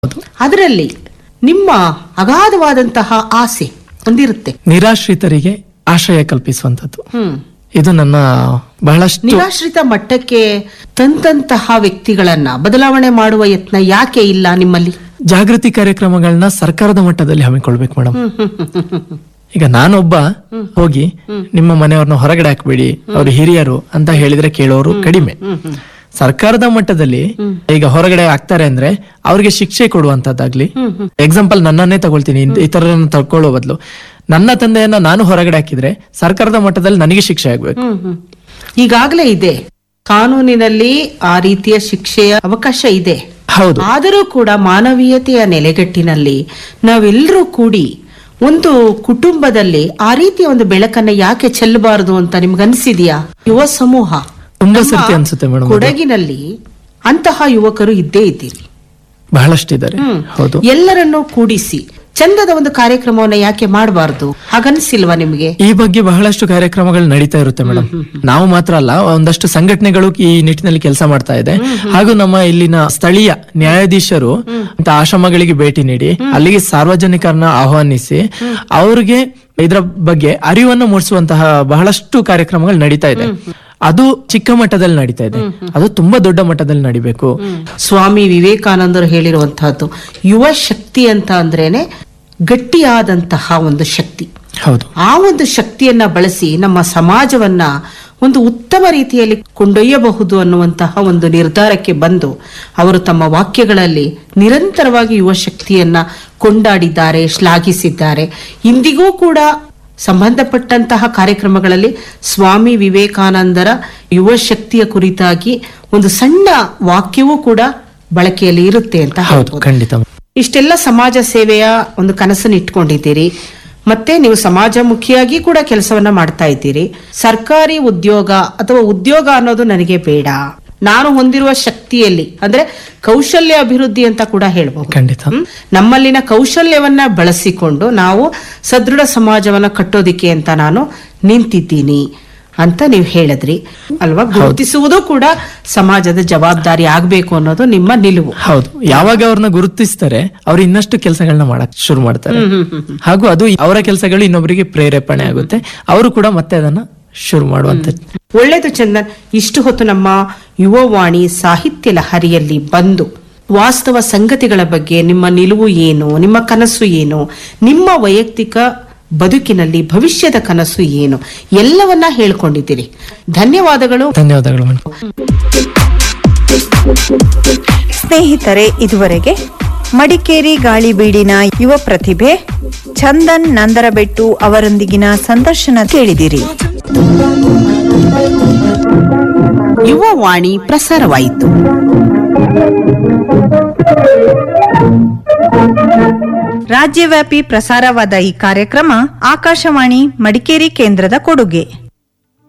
ಅದರಲ್ಲಿ ನಿಮ್ಮ ಅಗಾಧವಾದಂತಹ ಆಸೆ ಹೊಂದಿರುತ್ತೆ ನಿರಾಶ್ರಿತರಿಗೆ ಆಶ್ರಯ ಕಲ್ಪಿಸುವಂತದ್ದು ಹ್ಮ್ ಇದು ನನ್ನ ಬಹಳಷ್ಟು ನಿರಾಶ್ರಿತ ಮಟ್ಟಕ್ಕೆ ತಂದಂತಹ ವ್ಯಕ್ತಿಗಳನ್ನ ಬದಲಾವಣೆ ಮಾಡುವ ಯತ್ನ ಯಾಕೆ ಇಲ್ಲ ನಿಮ್ಮಲ್ಲಿ ಜಾಗೃತಿ ಕಾರ್ಯಕ್ರಮಗಳನ್ನ ಸರ್ಕಾರದ ಮಟ್ಟದಲ್ಲಿ ಹಮ್ಮಿಕೊಳ್ಬೇಕು ಮೇಡಮ್ ಈಗ ನಾನೊಬ್ಬ ಹೋಗಿ ನಿಮ್ಮ ಮನೆಯವ್ರನ್ನ ಹೊರಗಡೆ ಹಾಕ್ಬೇಡಿ ಅವ್ರು ಹಿರಿಯರು ಅಂತ ಹೇಳಿದ್ರೆ ಕೇಳೋರು ಕಡಿಮೆ ಸರ್ಕಾರದ ಮಟ್ಟದಲ್ಲಿ ಈಗ ಹೊರಗಡೆ ಹಾಕ್ತಾರೆ ಅಂದ್ರೆ ಅವ್ರಿಗೆ ಶಿಕ್ಷೆ ಕೊಡುವಂತದ್ದಾಗ್ಲಿ ಎಕ್ಸಾಂಪಲ್ ನನ್ನನ್ನೇ ತಗೊಳ್ತೀನಿ ಇದ್- ಇತರರನ್ನ ತಗೊಳ್ಳೋ ಬದಲು ನನ್ನ ತಂದೆಯನ್ನ ನಾನು ಹೊರಗಡೆ ಹಾಕಿದ್ರೆ ಸರ್ಕಾರದ ಮಟ್ಟದಲ್ಲಿ ನನಗೆ ಶಿಕ್ಷೆ ಆಗ್ಬೇಕು ಹ್ಮ್ ಹ್ಮ್ ಈಗಾಗಲೇ ಇದೆ ಕಾನೂನಿನಲ್ಲಿ ಆ ರೀತಿಯ ಶಿಕ್ಷೆಯ ಅವಕಾಶ ಇದೆ ಹೌದು ಆದರೂ ಕೂಡ ಮಾನವೀಯತೆಯ ನೆಲೆಗಟ್ಟಿನಲ್ಲಿ ನಾವೆಲ್ಲರೂ ಕೂಡಿ ಒಂದು ಕುಟುಂಬದಲ್ಲಿ ಆ ರೀತಿಯ ಒಂದು ಬೆಳಕನ್ನ ಯಾಕೆ ಚೆಲ್ಲಬಾರದು ಅಂತ ನಿಮ್ಗನ್ಸಿದ್ಯಾ ಯುವ ಸಮೂಹ ತುಂಬಾ ನಮ್ಮ ಸರ್ತಿ ಅನ್ಸುತ್ತೆ ಮೇಡಮ್ ಕೊಡಗಿನಲ್ಲಿ ಅಂತಹ ಯುವಕರು ಇದ್ದೇ ಇದ್ದೀರಿ ಬಹಳಷ್ಟಿದ್ದಾರೆ ಹೌದು ಎಲ್ಲರನ್ನೂ ಕೂಡಿಸಿ ಚಂದದ ಒಂದು ಕಾರ್ಯಕ್ರಮವನ್ನ ಯಾಕೆ ಮಾಡಬಾರದು ಹಾಗನ್ಸಿಲ್ವಾ ನಿಮ್ಗೆ ಈ ಬಗ್ಗೆ ಬಹಳಷ್ಟು ಕಾರ್ಯಕ್ರಮಗಳು ನಡೀತಾ ಇರುತ್ತೆ ಮೇಡಮ್ ನಾವು ಮಾತ್ರ ಅಲ್ಲ ಒಂದಷ್ಟು ಸಂಘಟನೆಗಳು ಈ ನಿಟ್ಟಿನಲ್ಲಿ ಕೆಲಸ ಮಾಡ್ತಾ ಇದೆ ಹಾಗೂ ನಮ್ಮ ಇಲ್ಲಿನ ಸ್ಥಳೀಯ ನ್ಯಾಯಾಧೀಶರು ಅಂತ ಆಶ್ರಮಗಳಿಗೆ ಭೇಟಿ ನೀಡಿ ಅಲ್ಲಿಗೆ ಸಾರ್ವಜನಿಕರನ್ನ ಆಹ್ವಾನಿಸಿ ಅವ್ರಿಗೆ ಇದರ ಬಗ್ಗೆ ಅರಿವನ್ನು ಮೂಡಿಸುವಂತಹ ಬಹಳಷ್ಟು ಕಾರ್ಯಕ್ರಮಗಳು ನಡೀತಾ ಇದೆ ಅದು ಚಿಕ್ಕ ಮಟ್ಟದಲ್ಲಿ ನಡೀತಾ ಇದೆ ಅದು ತುಂಬಾ ದೊಡ್ಡ ಮಟ್ಟದಲ್ಲಿ ನಡಿಬೇಕು ಸ್ವಾಮಿ ವಿವೇಕಾನಂದರು ಹೇಳಿರುವಂತಹದ್ದು ಯುವ ಶಕ್ತಿ ಅಂತ ಅಂದ್ರೇನೆ ಗಟ್ಟಿಯಾದಂತಹ ಒಂದು ಶಕ್ತಿ ಹೌದು ಆ ಒಂದು ಶಕ್ತಿಯನ್ನ ಬಳಸಿ ನಮ್ಮ ಸಮಾಜವನ್ನ ಒಂದು ಉತ್ತಮ ರೀತಿಯಲ್ಲಿ ಕೊಂಡೊಯ್ಯಬಹುದು ಅನ್ನುವಂತಹ ಒಂದು ನಿರ್ಧಾರಕ್ಕೆ ಬಂದು ಅವರು ತಮ್ಮ ವಾಕ್ಯಗಳಲ್ಲಿ ನಿರಂತರವಾಗಿ ಯುವ ಶಕ್ತಿಯನ್ನ ಕೊಂಡಾಡಿದ್ದಾರೆ ಶ್ಲಾಘಿಸಿದ್ದಾರೆ ಇಂದಿಗೂ ಕೂಡ ಸಂಬಂಧಪಟ್ಟಂತಹ ಕಾರ್ಯಕ್ರಮಗಳಲ್ಲಿ ಸ್ವಾಮಿ ವಿವೇಕಾನಂದರ ಯುವ ಶಕ್ತಿಯ ಕುರಿತಾಗಿ ಒಂದು ಸಣ್ಣ ವಾಕ್ಯವೂ ಕೂಡ ಬಳಕೆಯಲ್ಲಿ ಇರುತ್ತೆ ಅಂತ ಹೌದು ಹೇಳ್ಬೋದು. ಖಂಡಿತ ಇಷ್ಟೆಲ್ಲ ಸಮಾಜ ಸೇವೆಯ ಒಂದು ಕನಸನ್ನು ಇಟ್ಕೊಂಡಿದ್ದೀರಿ ಮತ್ತೆ ನೀವು ಸಮಾಜಮುಖಿಯಾಗಿ ಕೂಡ ಕೆಲಸವನ್ನ ಮಾಡ್ತಾ ಇದ್ದೀರಿ ಸರ್ಕಾರಿ ಉದ್ಯೋಗ ಅಥವಾ ಉದ್ಯೋಗ ಅನ್ನೋದು ನನಗೆ ಬೇಡ ನಾನು ಹೊಂದಿರುವ ಶಕ್ತಿಯಲ್ಲಿ ಅಂದ್ರೆ ಕೌಶಲ್ಯ ಅಭಿವೃದ್ಧಿ ಅಂತ ಕೂಡ ಹೇಳ್ಬಹುದು ಖಂಡಿತ ಹ್ಮ್? ನಮ್ಮಲ್ಲಿನ ಕೌಶಲ್ಯವನ್ನ ಬಳಸಿಕೊಂಡು ನಾವು ಸದೃಢ ಸಮಾಜವನ್ನ ಕಟ್ಟೋದಿಕ್ಕೆ ಅಂತ ನಾನು ನಿಂತಿದ್ದೀನಿ ಅಂತ ನೀವು ಹೇಳಿದ್ರಿ ಅಲ್ವಾ ಗುರುತಿಸುವುದು ಕೂಡ ಸಮಾಜದ ಜವಾಬ್ದಾರಿ ಆಗ್ಬೇಕು ಅನ್ನೋದು ನಿಮ್ಮ ನಿಲುವು ಹೌದು ಯಾವಾಗ ಅವ್ರನ್ನ ಗುರುತಿಸ್ತಾರೆ ಅವ್ರು ಇನ್ನಷ್ಟು ಕೆಲಸಗಳನ್ನ ಮಾಡಕ್ ಶುರು ಮಾಡ್ತಾರೆ ಹಾಗೂ ಅದು ಅವರ ಕೆಲಸಗಳು ಇನ್ನೊಬ್ಬರಿಗೆ ಪ್ರೇರೇಪಣೆ ಆಗುತ್ತೆ ಅವರು ಕೂಡ ಮತ್ತೆ ಅದನ್ನ ಶುರು ಮಾಡುವಂತ ಒಳ್ಳೆಯದು ಚಂದನ್ ಇಷ್ಟು ಹೊತ್ತು ನಮ್ಮ ಯುವವಾಣಿ ಸಾಹಿತ್ಯ ಲಹರಿಯಲ್ಲಿ ಬಂದು ವಾಸ್ತವ ಸಂಗತಿಗಳ ಬಗ್ಗೆ ನಿಮ್ಮ ನಿಲುವು ಏನು ನಿಮ್ಮ ಕನಸು ಏನು ನಿಮ್ಮ ವೈಯಕ್ತಿಕ ಬದುಕಿನಲ್ಲಿ ಭವಿಷ್ಯದ ಕನಸು ಏನು ಎಲ್ಲವನ್ನ ಹೇಳ್ಕೊಂಡಿದ್ದೀರಿ ಧನ್ಯವಾದಗಳು ಧನ್ಯವಾದಗಳು ಮೇಡಮ್ ಸ್ನೇಹಿತರೆ ಇದುವರೆಗೆ ಮಡಿಕೇರಿ ಗಾಳಿಬೀಡಿನ ಯುವ ಪ್ರತಿಭೆ ಚಂದನ್ ನಂದರಬೆಟ್ಟು ಅವರೊಂದಿಗಿನ ಸಂದರ್ಶನ ಕೇಳಿದಿರಿ ಯುವವಾಣಿ ಪ್ರಸಾರವಾಯಿತು ರಾಜ್ಯವ್ಯಾಪಿ ಪ್ರಸಾರವಾದ ಈ ಕಾರ್ಯಕ್ರಮ ಆಕಾಶವಾಣಿ ಮಡಿಕೇರಿ ಕೇಂದ್ರದ ಕೊಡುಗೆ